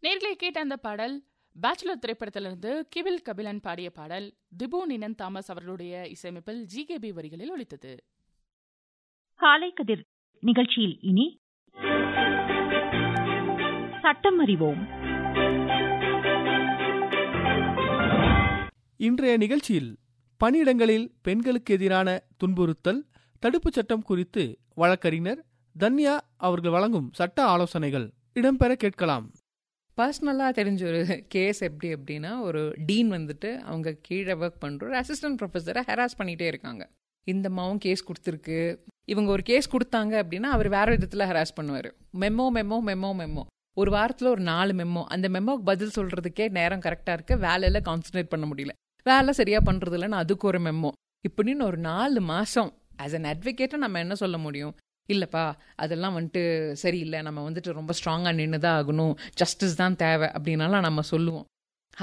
நேர்களை கேட்ட அந்த பாடல் பேச்சுலர் திரைப்படத்திலிருந்து கிவில் கபிலன் பாடிய பாடல் திபு நினன் தாமஸ் அவர்களுடைய இசையமைப்பில் ஜிகேபி வரிகளில் ஒலித்தது காலை கதிர் நிகழ்ச்சியில் இனி சட்டம் அறிவோம் இன்றைய நிகழ்ச்சியில் பணியிடங்களில் பெண்களுக்கு எதிரான துன்புறுத்தல் தடுப்புச் சட்டம் குறித்து வழக்கறிஞர் தன்யா அவர்கள் வழங்கும் சட்ட ஆலோசனைகள் இடம்பெற கேட்கலாம் பர்சனலாக தெரிஞ்ச ஒரு கேஸ் எப்படி அப்படின்னா ஒரு டீன் வந்துட்டு அவங்க கீழே ஒர்க் பண்ணுற ஒரு அசிஸ்டன்ட் ப்ரொஃபஸரை ஹெராஸ் பண்ணிகிட்டே இருக்காங்க இந்த மாவும் கேஸ் கொடுத்துருக்கு இவங்க ஒரு கேஸ் கொடுத்தாங்க அப்படின்னா அவர் வேற விதத்தில் ஹெராஸ் பண்ணுவார் மெமோ மெமோ மெமோ மெமோ ஒரு வாரத்தில் ஒரு நாலு மெமோ அந்த மெமோக்கு பதில் சொல்கிறதுக்கே நேரம் கரெக்டாக இருக்கு வேலையில் கான்சன்ட்ரேட் பண்ண முடியல வேலை சரியாக பண்ணுறது இல்லைன்னு அதுக்கு ஒரு மெமோ இப்படின்னு ஒரு நாலு மாதம் ஆஸ் அன் அட்வொகேட்டாக நம்ம என்ன சொல்ல முடியும் இல்லைப்பா அதெல்லாம் வந்துட்டு சரியில்லை நம்ம வந்துட்டு ரொம்ப ஸ்ட்ராங்காக நின்று தான் ஆகணும் ஜஸ்டிஸ் தான் தேவை அப்படின்னாலாம் நம்ம சொல்லுவோம்